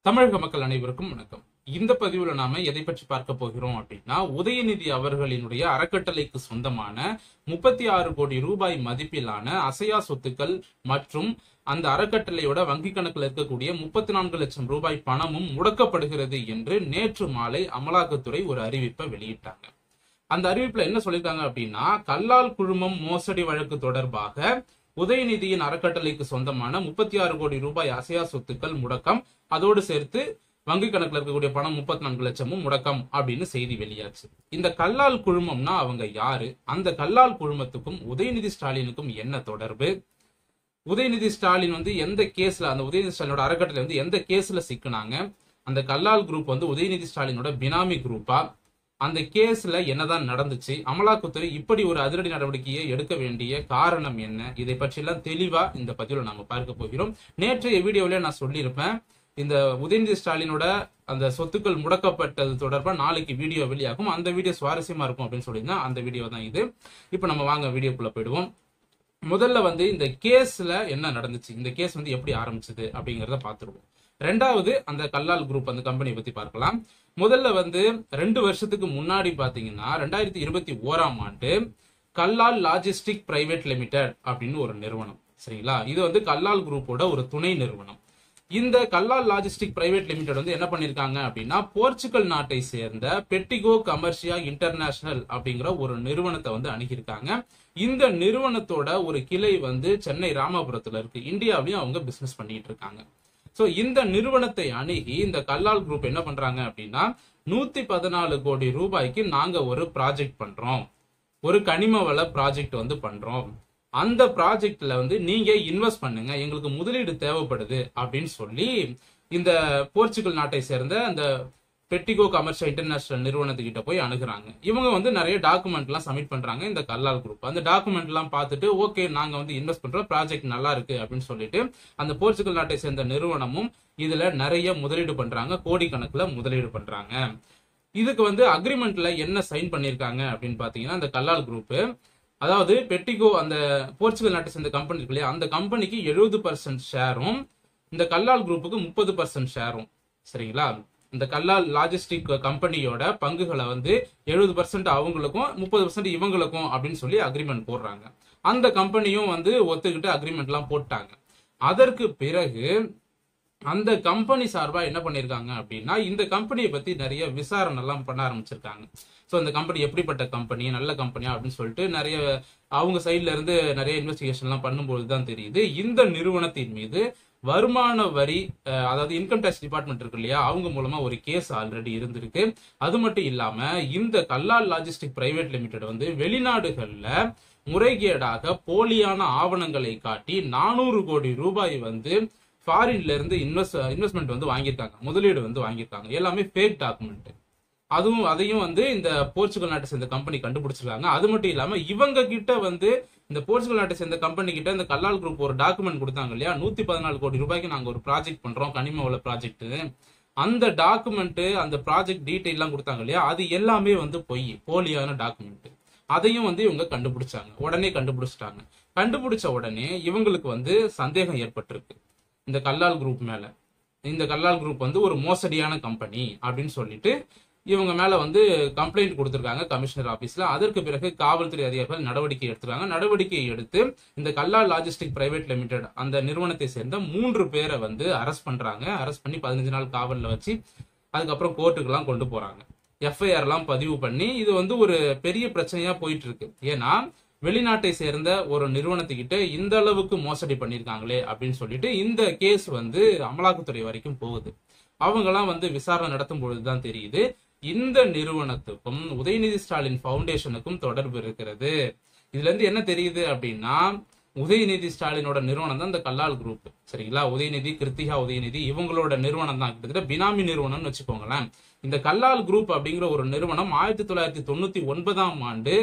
தமிழக மக்கள் அனைவருக்கும் வணக்கம் இந்த பதிவுல நாம எதை பற்றி பார்க்க போகிறோம் அப்படின்னா உதயநிதி அவர்களினுடைய அறக்கட்டளைக்கு சொந்தமான முப்பத்தி ஆறு கோடி ரூபாய் மதிப்பிலான அசையா சொத்துக்கள் மற்றும் அந்த அறக்கட்டளையோட வங்கி கணக்குல இருக்கக்கூடிய முப்பத்தி நான்கு லட்சம் ரூபாய் பணமும் முடக்கப்படுகிறது என்று நேற்று மாலை அமலாக்கத்துறை ஒரு அறிவிப்பை வெளியிட்டாங்க அந்த அறிவிப்புல என்ன சொல்லியிருக்காங்க அப்படின்னா கல்லால் குழுமம் மோசடி வழக்கு தொடர்பாக உதயநிதியின் அறக்கட்டளைக்கு சொந்தமான முப்பத்தி ஆறு கோடி ரூபாய் அசையா சொத்துக்கள் முடக்கம் அதோடு சேர்த்து வங்கி கணக்குல இருக்கக்கூடிய பணம் முப்பத்தி நான்கு லட்சமும் முடக்கம் அப்படின்னு செய்தி வெளியாச்சு இந்த கல்லால் குழுமம்னா அவங்க யாரு அந்த கல்லால் குழுமத்துக்கும் உதயநிதி ஸ்டாலினுக்கும் என்ன தொடர்பு உதயநிதி ஸ்டாலின் வந்து எந்த கேஸ்ல அந்த உதயநிதி ஸ்டாலினோட அறக்கட்டளை வந்து எந்த கேஸ்ல சிக்கினாங்க அந்த கல்லால் குரூப் வந்து உதயநிதி ஸ்டாலினோட பினாமி குரூப்பா அந்த கேஸ்ல என்னதான் நடந்துச்சு அமலாக்கத்துறை இப்படி ஒரு அதிரடி நடவடிக்கையை எடுக்க வேண்டிய காரணம் என்ன இதை பற்றியெல்லாம் தெளிவா இந்த பதிவுல நாம பார்க்க போகிறோம் நேற்றைய வீடியோவில நான் சொல்லியிருப்பேன் இந்த உதயநிதி ஸ்டாலினோட அந்த சொத்துக்கள் முடக்கப்பட்டது தொடர்பா நாளைக்கு வீடியோ வெளியாகும் அந்த வீடியோ சுவாரஸ்யமா இருக்கும் அப்படின்னு சொல்லியிருந்தேன் அந்த வீடியோ தான் இது இப்போ நம்ம வாங்க வீடியோக்குள்ள போயிடுவோம் முதல்ல வந்து இந்த கேஸ்ல என்ன நடந்துச்சு இந்த கேஸ் வந்து எப்படி ஆரம்பிச்சது அப்படிங்கறத பார்த்துருவோம் ரெண்டாவது அந்த கல்லால் குரூப் அந்த கம்பெனி பத்தி பார்க்கலாம் முதல்ல வந்து ரெண்டு வருஷத்துக்கு முன்னாடி பாத்தீங்கன்னா ரெண்டாயிரத்தி இருபத்தி ஓராம் ஆண்டு கல்லால் லாஜிஸ்டிக் பிரைவேட் லிமிடெட் அப்படின்னு ஒரு நிறுவனம் சரிங்களா இது வந்து கல்லால் குரூப்போட ஒரு துணை நிறுவனம் இந்த கல்லால் லாஜிஸ்டிக் பிரைவேட் லிமிடெட் வந்து என்ன பண்ணிருக்காங்க அப்படின்னா போர்ச்சுகல் நாட்டை சேர்ந்த பெட்டிகோ கமர்ஷியா இன்டர்நேஷனல் அப்படிங்கிற ஒரு நிறுவனத்தை வந்து அணுகியிருக்காங்க இந்த நிறுவனத்தோட ஒரு கிளை வந்து சென்னை ராமபுரத்துல இருக்கு இந்தியாவிலையும் அவங்க பிசினஸ் பண்ணிட்டு இருக்காங்க சோ இந்த நிறுவனத்தை அணுகி இந்த கல்லால் குரூப் என்ன பண்றாங்க அப்படின்னா நூத்தி பதினாலு கோடி ரூபாய்க்கு நாங்க ஒரு ப்ராஜெக்ட் பண்றோம் ஒரு கனிம வள ப்ராஜெக்ட் வந்து பண்றோம் அந்த ப்ராஜெக்ட்ல வந்து நீங்க இன்வெஸ்ட் பண்ணுங்க எங்களுக்கு முதலீடு தேவைப்படுது அப்படின்னு சொல்லி இந்த போர்ச்சுகல் நாட்டை சேர்ந்த அந்த பெட்டிகோ கமர்ஷியல் இன்டர்நேஷனல் நிறுவனத்துக்கிட்ட போய் அணுகுறாங்க இவங்க வந்து நிறைய டாக்குமெண்ட் எல்லாம் சப்மிட் பண்றாங்க இந்த கல்லால் குரூப் அந்த டாக்குமெண்ட் எல்லாம் பார்த்துட்டு ஓகே நாங்க வந்து இன்வெஸ்ட் பண்றோம் ப்ராஜெக்ட் நல்லா இருக்கு அப்படின்னு சொல்லிட்டு அந்த போர்ச்சுகல் நாட்டை சேர்ந்த நிறுவனமும் இதுல நிறைய முதலீடு பண்றாங்க கோடிக்கணக்குல முதலீடு பண்றாங்க இதுக்கு வந்து அக்ரிமெண்ட்ல என்ன சைன் பண்ணிருக்காங்க அப்படின்னு பாத்தீங்கன்னா அந்த கல்லால் குரூப் அதாவது பெட்டிகோ அந்த போர்ச்சுகல் நாட்டை சேர்ந்த கம்பெனி இருக்கு இல்லையா அந்த கம்பெனிக்கு எழுபது பர்சன்ட் ஷேரும் இந்த கல்லால் குரூப்புக்கு முப்பது பர்சன்ட் ஷேரும் சரிங்களா இந்த கல்லால் லாஜிஸ்டிக் கம்பெனியோட பங்குகளை வந்து எழுபது பர்சன்ட் அவங்களுக்கும் முப்பது பர்சன்ட் இவங்களுக்கும் அப்படின்னு சொல்லி அக்ரிமெண்ட் போடுறாங்க அந்த கம்பெனியும் வந்து ஒத்துக்கிட்டு அக்ரிமெண்ட் எல்லாம் போட்டாங்க அதற்கு பிறகு அந்த கம்பெனி சார்பா என்ன பண்ணிருக்காங்க அப்படின்னா இந்த கம்பெனியை பத்தி நிறைய விசாரணை எல்லாம் பண்ண ஆரம்பிச்சிருக்காங்க ஸோ இந்த கம்பெனி எப்படிப்பட்ட கம்பெனி நல்ல கம்பெனியா அப்படின்னு சொல்லிட்டு நிறைய அவங்க சைட்ல இருந்து நிறைய இன்வெஸ்டிகேஷன் எல்லாம் பண்ணும்போது தான் தெரியுது இந்த நிறுவனத்தின் மீது வருமான வரி அஹ், அதாவது இன்கம் டேக்ஸ் டிபார்ட்மெண்ட் இருக்கு இல்லையா அவங்க மூலமா ஒரு கேஸ் ஆல்ரெடி இருந்திருக்கு அது மட்டும் இல்லாம இந்த கல்லால் லாஜிஸ்டிக் பிரைவேட் லிமிடெட் வந்து வெளிநாடுகள்ல முறைகேடாக போலியான ஆவணங்களை காட்டி நானூறு கோடி ரூபாய் வந்து ஃபாரின்ல இருந்து இன்வெஸ்ட் இன்வெஸ்ட்மெண்ட் வந்து வாங்கியிருக்காங்க முதலீடு வந்து வாங்கியிருக்காங்க எல்லாமே ஃபேக் டாக்குமெண்ட் அதுவும் அதையும் வந்து இந்த போர்ச்சுகல் நாட்டை சேர்ந்த கம்பெனி கண்டுபிடிச்சிருக்காங்க அது மட்டும் இல்லாம இவங்க கிட்ட வந்து இந்த போர்ச்சுகல் நாட்டை சேர்ந்த கம்பெனி கிட்ட இந்த கல்லால் குரூப் ஒரு டாக்குமெண்ட் கொடுத்தாங்க இல்லையா நூத்தி பதினாலு கோடி ரூபாய்க்கு நாங்க ஒரு ப்ராஜெக்ட் பண்றோம் கனிம வள ப்ராஜெக்ட் அந்த டாக்குமெண்ட் அந்த ப்ராஜெக்ட் டீட்டெயில் எல்லாம் கொடுத்தாங்க இல்லையா அது எல்லாமே வந்து பொய் போலியான டாக்குமெண்ட் அதையும் வந்து இவங்க கண்டுபிடிச்சாங்க உடனே கண்டுபிடிச்சிட்டாங்க கண்டுபிடிச்ச உடனே இவங்களுக்கு வந்து சந்தேகம் ஏற்பட்டிருக்கு இந்த கல்லால் குரூப் மேல இந்த கல்லால் குரூப் வந்து ஒரு மோசடியான கம்பெனி அப்படின்னு சொல்லிட்டு இவங்க மேல வந்து கம்ப்ளைண்ட் கொடுத்திருக்காங்க கமிஷனர் ஆபீஸ்ல அதற்கு பிறகு காவல்துறை அதிகாரிகள் நடவடிக்கை எடுத்திருக்காங்க நடவடிக்கை எடுத்து இந்த கல்லால் லாஜிஸ்டிக் பிரைவேட் லிமிடெட் அந்த நிறுவனத்தை சேர்ந்த மூன்று பேரை வந்து அரெஸ்ட் பண்றாங்க அரெஸ்ட் பண்ணி பதினஞ்சு நாள் காவல்ல வச்சு அதுக்கப்புறம் கோர்ட்டுக்கெல்லாம் கொண்டு போறாங்க எஃப்ஐஆர் எல்லாம் பதிவு பண்ணி இது வந்து ஒரு பெரிய பிரச்சனையா போயிட்டு இருக்கு ஏன்னா வெளிநாட்டை சேர்ந்த ஒரு நிறுவனத்துக்கிட்ட இந்த அளவுக்கு மோசடி பண்ணிருக்காங்களே அப்படின்னு சொல்லிட்டு இந்த கேஸ் வந்து அமலாக்கத்துறை வரைக்கும் போகுது அவங்கெல்லாம் வந்து விசாரணை நடத்தும் பொழுதுதான் தெரியுது இந்த நிறுவனத்துக்கும் உதயநிதி ஸ்டாலின் ஃபவுண்டேஷனுக்கும் தொடர்பு இருக்கிறது இதுல இருந்து என்ன தெரியுது அப்படின்னா உதயநிதி ஸ்டாலினோட நிறுவனம் தான் இந்த கல்லால் குரூப் சரிங்களா உதயநிதி கிருத்திகா உதயநிதி இவங்களோட நிறுவனம் தான் கிட்டத்தட்ட பினாமி நிறுவனம்னு வச்சுக்கோங்களேன் இந்த கல்லால் குரூப் அப்படிங்கிற ஒரு நிறுவனம் ஆயிரத்தி தொள்ளாயிரத்தி தொண்ணூத்தி ஒன்பதாம் ஆண்டு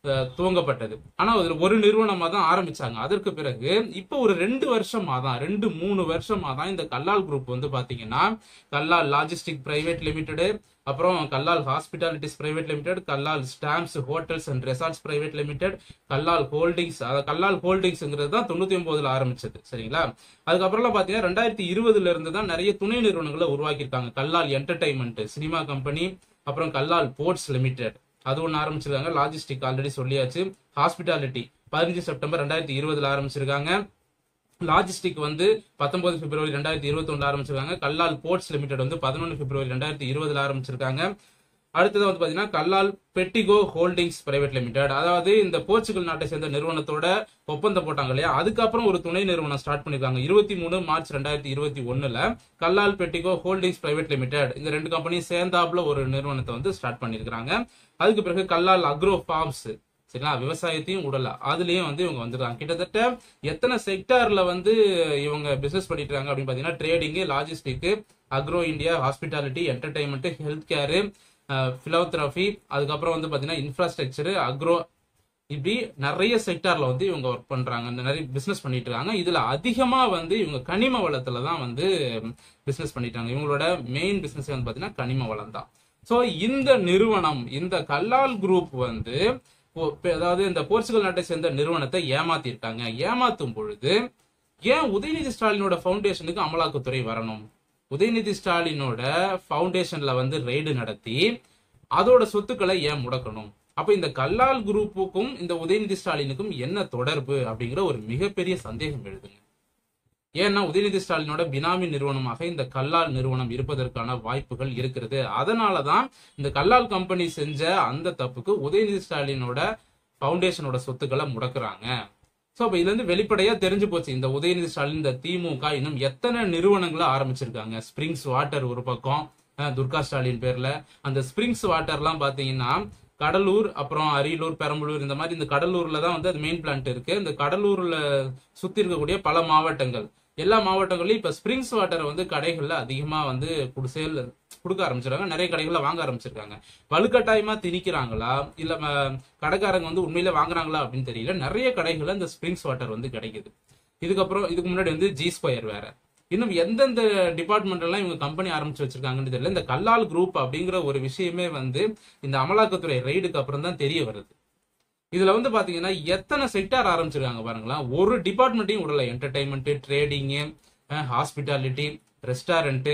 அஹ், துவங்கப்பட்டது ஆனா அதுல ஒரு நிறுவனமா தான் ஆரம்பிச்சாங்க அதற்கு பிறகு இப்போ ஒரு ரெண்டு வருஷமா தான் ரெண்டு மூணு வருஷமா தான் இந்த கல்லால் குரூப் வந்து பாத்தீங்கன்னா கல்லால் லாஜிஸ்டிக் பிரைவேட் லிமிடெட் அப்புறம் Kallal hospitalities private limited Kallal stamps hotels and resorts private limited Kallal holdings அதாவது கல்லால் ஹோல்டிங்ஸ்ங்கிறது தான் தொண்ணூத்தி ஒன்பதுல ஆரம்பிச்சது சரிங்களா அதுக்கப்புறம்லாம் பாத்தீங்கன்னா ரெண்டாயிரத்தி இருபதுல இருந்து தான் நிறைய துணை நிறுவனங்களை உருவாக்கியிருக்காங்க கல்லால் என்டர்டைன்மெண்ட் சினிமா கம்பெனி அப்புறம் கல்லால் போர்ட்ஸ் லிமிடெட் அது ஒன்று ஆரம்பிச்சிருக்காங்க லாஜிஸ்டிக் ஆல்ரெடி சொல்லியாச்சு ஹாஸ்பிட்டாலிட்டி பதினஞ்சு செப்டம்பர் ரெண்டாயிரத்தி இருபதுல ஆரம்பிச்சிருக்காங்க லாஜிஸ்டிக் வந்து பத்தொன்பது பிப்ரவரி ரெண்டாயிரத்தி இருபத்தி ஒன்று ஆரம்பிச்சிருக்காங்க கல்லால் போர்ட்ஸ் லிமிடெட் வந்து பதினொன்று பிப்ரவரி ரெண்டாயிரத்தி இருபதுல ஆரம்பிச்சிருக்காங்க அடுத்தது வந்து பாத்தீங்கன்னா கல்லால் பெட்டிகோ ஹோல்டிங்ஸ் பிரைவேட் லிமிடெட் அதாவது இந்த போர்ச்சுகல் நாட்டை சேர்ந்த நிறுவனத்தோட ஒப்பந்தம் போட்டாங்க இல்லையா அதுக்கப்புறம் ஒரு துணை நிறுவனம் ஸ்டார்ட் பண்ணிருக்காங்க இருபத்தி மூணு மார்ச் ரெண்டாயிரத்தி இருபத்தி ஒண்ணுல கல்லால் பெட்டிகோ ஹோல்டிங்ஸ் பிரைவேட் லிமிடெட் இந்த ரெண்டு கம்பெனியும் சேர்ந்தாப்புல ஒரு நிறுவனத்தை வந்து ஸ்டார்ட் பண்ணிருக்காங்க அதுக்கு பிறகு கல்லால் அக்ரோ ஃபார்ம்ஸ் சரிங்களா விவசாயத்தையும் உடல அதுலயும் வந்து இவங்க வந்துருக்காங்க கிட்டத்தட்ட எத்தனை செக்டார்ல வந்து இவங்க பிசினஸ் பண்ணிட்டு இருக்காங்க அப்படின்னு பாத்தீங்கன்னா trading logistic agro India hospitality entertainment health care philanthropy அதுக்கப்புறம் வந்து பாத்தீங்கன்னா இன்ஃப்ராஸ்ட்ரக்சர் அக்ரோ இப்படி நிறைய செக்டார்ல வந்து இவங்க ஒர்க் பண்றாங்க இந்த நிறைய பிசினஸ் பண்ணிட்டு இருக்காங்க இதுல அதிகமா வந்து இவங்க கனிம வளத்துல தான் வந்து பிசினஸ் பண்ணிட்டாங்க இவங்களோட மெயின் பிசினஸ் வந்து பாத்தீங்கன்னா கனிம வளம் தான் சோ இந்த நிறுவனம் இந்த கல்லால் குரூப் வந்து போ- பே- அதாவது இந்த போர்ச்சுகல் நாட்டை சேர்ந்த நிறுவனத்தை ஏமாத்திருக்காங்க ஏமாத்தும் பொழுது ஏன் உதயநிதி ஸ்டாலினோட ஃபவுண்டேஷனுக்கு அமலாக்கத்துறை வரணும் உதயநிதி ஸ்டாலினோட ஃபவுண்டேஷன்ல வந்து ரெய்டு நடத்தி அதோட சொத்துக்களை ஏன் முடக்கணும் அப்ப இந்த கல்லால் குரூப்புக்கும் இந்த உதயநிதி ஸ்டாலினுக்கும் என்ன தொடர்பு அப்படிங்கிற ஒரு மிகப்பெரிய சந்தேகம் எழுதுங்க ஏன்னா உதயநிதி ஸ்டாலினோட பினாமி நிறுவனமாக இந்த கல்லால் நிறுவனம் இருப்பதற்கான வாய்ப்புகள் இருக்கிறது அதனாலதான் இந்த கல்லால் கம்பெனி செஞ்ச அந்த தப்புக்கு உதயநிதி ஸ்டாலினோட ஃபவுண்டேஷனோட சொத்துக்களை முடக்குறாங்க சோ அப்ப இதுல இருந்து வெளிப்படையா தெரிஞ்சு போச்சு இந்த உதயநிதி ஸ்டாலின் இந்த திமுக இன்னும் எத்தனை நிறுவனங்களை ஆரம்பிச்சிருக்காங்க ஸ்பிரிங்ஸ் வாட்டர் ஒரு பக்கம் அஹ், துர்கா ஸ்டாலின் பேர்ல அந்த ஸ்பிரிங்ஸ் வாட்டர்லாம் பாத்தீங்கன்னா கடலூர் அப்புறம் அரியலூர் பெரம்பலூர் இந்த மாதிரி இந்த கடலூர்ல தான் வந்து அது மெயின் பிளான்ட் இருக்கு இந்த கடலூர்ல சுத்தி இருக்கக்கூடிய பல மாவட்டங்கள் எல்லா மாவட்டங்கள்லயும் இப்ப ஸ்பிரிங்ஸ் வாட்டரை வந்து கடைகள்ல அதிகமா வந்து சேல் கொடுக்க ஆரம்பிச்சிருக்காங்க நிறைய கடைகள்ல வாங்க ஆரம்பிச்சிருக்காங்க வலுக்கட்டாயமா திணிக்கிறாங்களா இல்ல ம- கடைக்காரங்க வந்து உண்மையில வாங்குறாங்களா அப்படின்னு தெரியல நிறைய கடைகள்ல இந்த ஸ்பிரிங்ஸ் வாட்டர் வந்து கிடைக்குது இதுக்கப்புறம் இதுக்கு முன்னாடி வந்து ஜி ஸ்கொயர் வேற இன்னும் எந்தெந்த டிபார்ட்மெண்ட் எல்லாம் இவங்க கம்பெனி ஆரம்பிச்சு வச்சிருக்காங்கன்னு தெரியல இந்த கல்லால் குரூப் அப்படிங்கிற ஒரு விஷயமே வந்து இந்த அமலாக்கத்துறை ரைடுக்கு அப்புறம் தான் தெரிய வருது இதுல வந்து பாத்தீங்கன்னா எத்தனை செக்டார் ஆரம்பிச்சிருக்காங்க பாருங்களேன் ஒரு டிபார்ட்மெண்ட்டையும் விடல என்டர்டைன்மெண்ட் ட்ரேடிங் ஹாஸ்பிட்டாலிட்டி ரெஸ்டாரண்ட்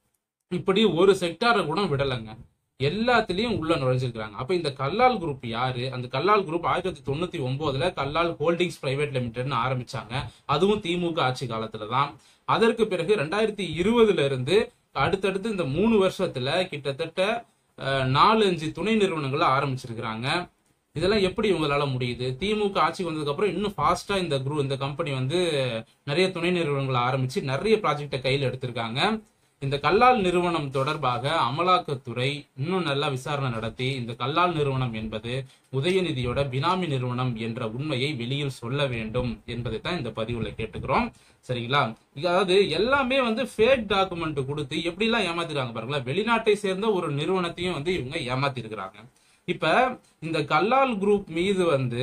இப்படி ஒரு செக்டாரை கூட விடலைங்க எல்லாத்துலயும் உள்ள நுழைஞ்சிருக்காங்க அப்ப இந்த கல்லால் குரூப் யாரு அந்த கல்லால் குரூப் ஆயிரத்தி தொள்ளாயிரத்தி தொண்ணூத்தி ஒன்பதுல கல்லால் ஹோல்டிங்ஸ் பிரைவேட் லிமிடெட்னு ஆரம்பிச்சாங்க அதுவும் திமுக ஆட்சி காலத்துல தான் அதற்கு பிறகு ரெண்டாயிரத்தி இருபதுல இருந்து அடுத்தடுத்து இந்த மூணு வருஷத்துல கிட்டத்தட்ட அஹ், நாலு அஞ்சு துணை நிறுவனங்களை ஆரம்பிச்சிருக்கிறாங்க இதெல்லாம் எப்படி இவங்களால முடியுது திமுக ஆட்சிக்கு வந்ததுக்கு அப்புறம் இன்னும் ஃபாஸ்டா இந்த குரூப் இந்த கம்பெனி வந்து நிறைய துணை நிறுவனங்களை ஆரம்பிச்சு நிறைய ப்ராஜெக்டை கையில் எடுத்திருக்காங்க இந்த கல்லால் நிறுவனம் தொடர்பாக அமலாக்கத்துறை இன்னும் நல்லா விசாரணை நடத்தி இந்த கல்லால் நிறுவனம் என்பது உதயநிதியோட பினாமி நிறுவனம் என்ற உண்மையை வெளியில் சொல்ல வேண்டும் என்பதை தான் இந்த பதிவுல கேட்டுக்கிறோம் சரிங்களா இது அதாவது எல்லாமே வந்து ஃபேக் டாக்குமெண்ட் கொடுத்து எப்படிலாம் ஏமாத்திருக்காங்க பாருங்களேன் வெளிநாட்டை சேர்ந்த ஒரு நிறுவனத்தையும் வந்து இவங்க ஏமாத்திருக்கிறாங்க இப்ப இந்த கல்லால் குரூப் மீது வந்து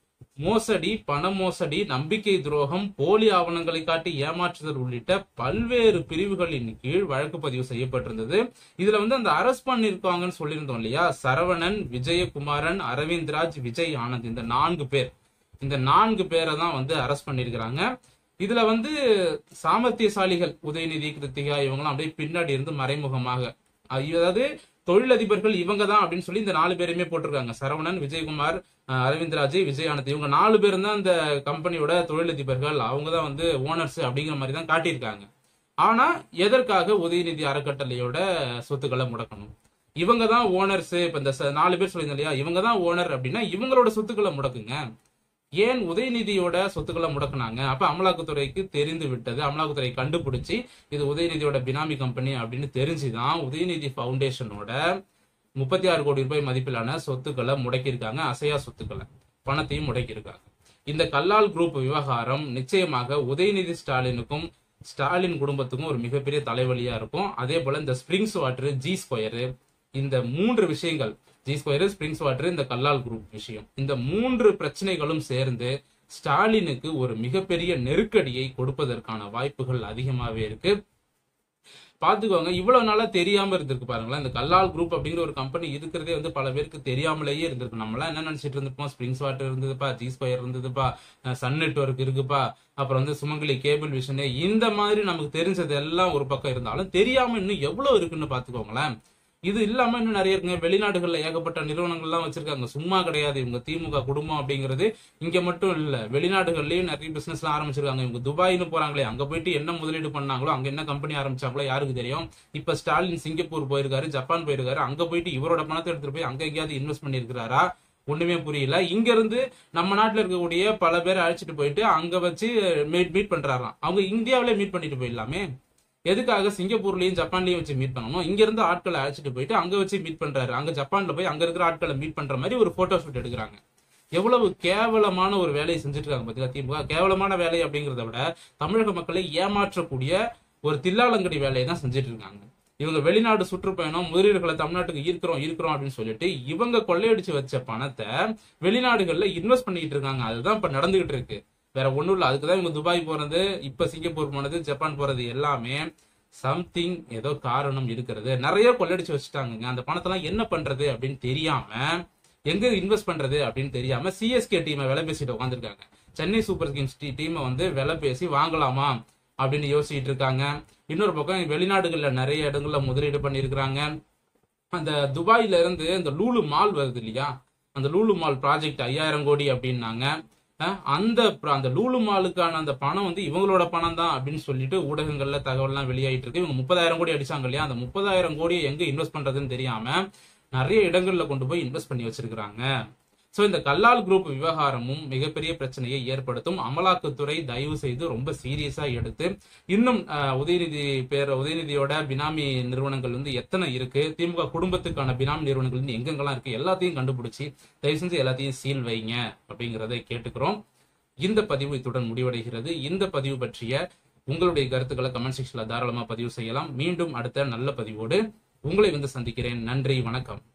மோசடி பண மோசடி நம்பிக்கை துரோகம் போலி ஆவணங்களை காட்டி ஏமாற்றுதல் உள்ளிட்ட பல்வேறு பிரிவுகளின் கீழ் வழக்கு பதிவு செய்யப்பட்டிருந்தது இதுல வந்து அந்த அரஸ்ட் பண்ணிருக்காங்கன்னு சொல்லியிருந்தோம் இல்லையா சரவணன் விஜயகுமாரன் அரவிந்த்ராஜ் விஜய் ஆனந்த் இந்த நான்கு பேர் இந்த நான்கு பேரை தான் வந்து அரெஸ்ட் பண்ணிருக்கிறாங்க இதுல வந்து சாமர்த்தியசாலிகள் உதயநிதி கிருத்திகா இவங்கலாம் அப்படியே பின்னாடி இருந்து மறைமுகமாக அஹ் அதாவது தொழிலதிபர்கள் இவங்க தான் அப்படின்னு சொல்லி இந்த நாலு பேருமே போட்டிருக்காங்க சரவணன் விஜயகுமார் அஹ் அரவிந்த்ராஜ் விஜய் ஆனந்த் இவங்க நாலு பேரும் தான் இந்த கம்பெனியோட தொழிலதிபர்கள் அவங்க தான் வந்து ஓனர்ஸ் அப்படிங்கிற மாதிரி தான் காட்டியிருக்காங்க ஆனா எதற்காக உதயநிதி அறக்கட்டளையோட சொத்துக்களை முடக்கணும் இவங்க தான் ஓனர்ஸ் இப்ப இந்த ச- நாலு பேர் சொல்லியிருந்தோம் இல்லையா இவங்க தான் ஓனர் அப்படின்னா இவங்களோட சொத்துக்களை முடக்குங்க ஏன் உதயநிதியோட சொத்துக்களை முடக்குனாங்க அப்ப அமலாக்கத்துறைக்கு தெரிந்து விட்டது அமலாக்கத்துறை கண்டுபிடிச்சு இது உதயநிதியோட பினாமி கம்பெனி அப்படின்னு தெரிஞ்சுதான் உதயநிதி ஃபவுண்டேஷனோட முப்பத்தி ஆறு கோடி ரூபாய் மதிப்பிலான சொத்துக்களை முடக்கியிருக்காங்க அசையா சொத்துக்களை பணத்தையும் முடக்கியிருக்காங்க இந்த கல்லால் குரூப் விவகாரம் நிச்சயமாக உதயநிதி ஸ்டாலினுக்கும் ஸ்டாலின் குடும்பத்துக்கும் ஒரு மிகப்பெரிய தலைவலியா இருக்கும் அதே போல இந்த ஸ்பிரிங்ஸ் வாட்டர் ஜி ஸ்கொயரு இந்த மூன்று விஷயங்கள் ஜி ஸ்கொயர் ஸ்பிரிங்ஸ் வாட்டர் இந்த கல்லால் குரூப் விஷயம் இந்த மூன்று பிரச்சனைகளும் சேர்ந்து ஸ்டாலினுக்கு ஒரு மிகப்பெரிய நெருக்கடியை கொடுப்பதற்கான வாய்ப்புகள் அதிகமாவே இருக்கு பாத்துக்கோங்க இவ்வளவு நாளா தெரியாம இருந்திருக்கு பாருங்களேன் இந்த கல்லால் குரூப் அப்படிங்கிற ஒரு கம்பெனி இருக்கிறதே வந்து பல பேருக்கு தெரியாமலேயே இருந்திருக்கு நம்மளாம் என்ன நினைச்சிட்டு இருந்திருப்போம் ஸ்பிரிங்ஸ் வாட்டர் இருந்ததுப்பா ஜி ஸ்கொயர் இருந்ததுப்பா சன் நெட்ஒர்க் இருக்குப்பா அப்புறம் வந்து சுமங்கலி கேபிள் விஷனு இந்த மாதிரி நமக்கு தெரிஞ்சது எல்லாம் ஒரு பக்கம் இருந்தாலும் தெரியாம இன்னும் எவ்வளவு இருக்குன்னு பாத்துக்கோங்களேன் இது இல்லாம இன்னும் நிறைய இருக்குங்க வெளிநாடுகள்ல ஏகப்பட்ட நிறுவனங்கள்லாம் வச்சிருக்காங்க சும்மா கிடையாது இவங்க திமுக குடும்பம் அப்படிங்கிறது இங்க மட்டும் இல்ல வெளிநாடுகள்லயும் நிறைய பிசினஸ் எல்லாம் ஆரம்பிச்சிருக்காங்க இவங்க துபாய்னு போறாங்களே அங்க போயிட்டு என்ன முதலீடு பண்ணாங்களோ அங்க என்ன கம்பெனி ஆரம்பிச்சாங்களோ யாருக்கு தெரியும் இப்ப ஸ்டாலின் சிங்கப்பூர் போயிருக்காரு ஜப்பான் போயிருக்காரு அங்க போயிட்டு இவரோட பணத்தை எடுத்துட்டு போய் அங்க எங்கேயாவது இன்வெஸ்ட் பண்ணிருக்கிறாரா ஒண்ணுமே புரியல இங்க இருந்து நம்ம நாட்டுல இருக்கக்கூடிய பல பேரை அழைச்சிட்டு போயிட்டு அங்க வச்சு மீட் மீட் பண்றாராம் அவங்க இந்தியாவிலே மீட் பண்ணிட்டு போயிடலாமே எதுக்காக சிங்கப்பூர்லயும் ஜப்பான்லயும் வச்சு மீட் பண்ணணும் இங்க இருந்து ஆட்களை அழைச்சிட்டு போயிட்டு அங்க வச்சு மீட் பண்றாரு அங்க ஜப்பான்ல போய் அங்க இருக்கிற ஆட்களை மீட் பண்ற மாதிரி ஒரு போட்டோ ஷூட் எடுக்கிறாங்க எவ்வளவு கேவலமான ஒரு வேலையை செஞ்சுட்டு இருக்காங்க பாத்தீங்களா திமுக கேவலமான வேலை அப்படிங்கறத விட தமிழக மக்களை ஏமாற்றக்கூடிய ஒரு தில்லாலங்கடி வேலையை தான் செஞ்சுட்டு இருக்காங்க இவங்க வெளிநாடு சுற்றுப்பயணம் முதலீடுகளை தமிழ்நாட்டுக்கு ஈர்க்கிறோம் ஈர்க்கிறோம் அப்படின்னு சொல்லிட்டு இவங்க கொள்ளையடிச்சு வச்ச பணத்தை வெளிநாடுகள்ல இன்வெஸ்ட் பண்ணிட்டு இருக்காங்க அதுதான் இப்ப நடந்துகிட்டு இருக்கு வேற ஒண்ணும் இல்ல அதுக்குதான் இவங்க துபாய் போறது இப்ப சிங்கப்பூர் போனது ஜப்பான் போறது எல்லாமே சம்திங் ஏதோ காரணம் இருக்கிறது நிறைய கொள்ளடிச்சு வச்சுட்டாங்க அந்த பணத்தெல்லாம் என்ன பண்றது அப்படின்னு தெரியாம எங்க இன்வெஸ்ட் பண்றது அப்படின்னு தெரியாம சிஎஸ்கே டீமை விலை பேசிட்டு உட்காந்துருக்காங்க சென்னை சூப்பர் கிங்ஸ் டீமை வந்து விலை பேசி வாங்கலாமா அப்படின்னு யோசிச்சுட்டு இருக்காங்க இன்னொரு பக்கம் வெளிநாடுகள்ல நிறைய இடங்கள்ல முதலீடு பண்ணியிருக்கிறாங்க அந்த துபாயில இருந்து இந்த லூலு மால் வருது இல்லையா அந்த லூலு மால் ப்ராஜெக்ட் ஐயாயிரம் கோடி அப்படின்னாங்க அஹ் அந்த pr- அந்த லூலு மாலுக்கான அந்த பணம் வந்து இவங்களோட பணம் தான் அப்படின்னு சொல்லிட்டு ஊடகங்கள்ல தகவல்லாம் வெளியாயிட்டு இருக்கு இவங்க முப்பதாயிரம் கோடி அடிச்சாங்க இல்லையா அந்த முப்பதாயிரம் கோடியை எங்க இன்வெஸ்ட் பண்றதுன்னு தெரியாம நிறைய இடங்கள்ல கொண்டு போய் இன்வெஸ்ட் பண்ணி வச்சிருக்காங்க சோ இந்த கல்லால் குரூப் விவகாரமும் மிகப்பெரிய பிரச்சனையை ஏற்படுத்தும் அமலாக்கத்துறை தயவு செய்து ரொம்ப சீரியஸா எடுத்து இன்னும் அஹ், உதயநிதி பேர் உதயநிதியோட பினாமி நிறுவனங்கள் வந்து எத்தனை இருக்கு திமுக குடும்பத்துக்கான பினாமி நிறுவனங்கள் வந்து எங்கெங்கெல்லாம் இருக்கு எல்லாத்தையும் கண்டுபிடிச்சு தயவு செஞ்சு எல்லாத்தையும் சீல் வைங்க அப்படிங்கறதை கேட்டுக்கிறோம் இந்த பதிவு இத்துடன் முடிவடைகிறது இந்த பதிவு பற்றிய உங்களுடைய கருத்துக்களை கமெண்ட் செக்ஷன்ல தாராளமா பதிவு செய்யலாம் மீண்டும் அடுத்த நல்ல பதிவோடு உங்களை வந்து சந்திக்கிறேன் நன்றி வணக்கம்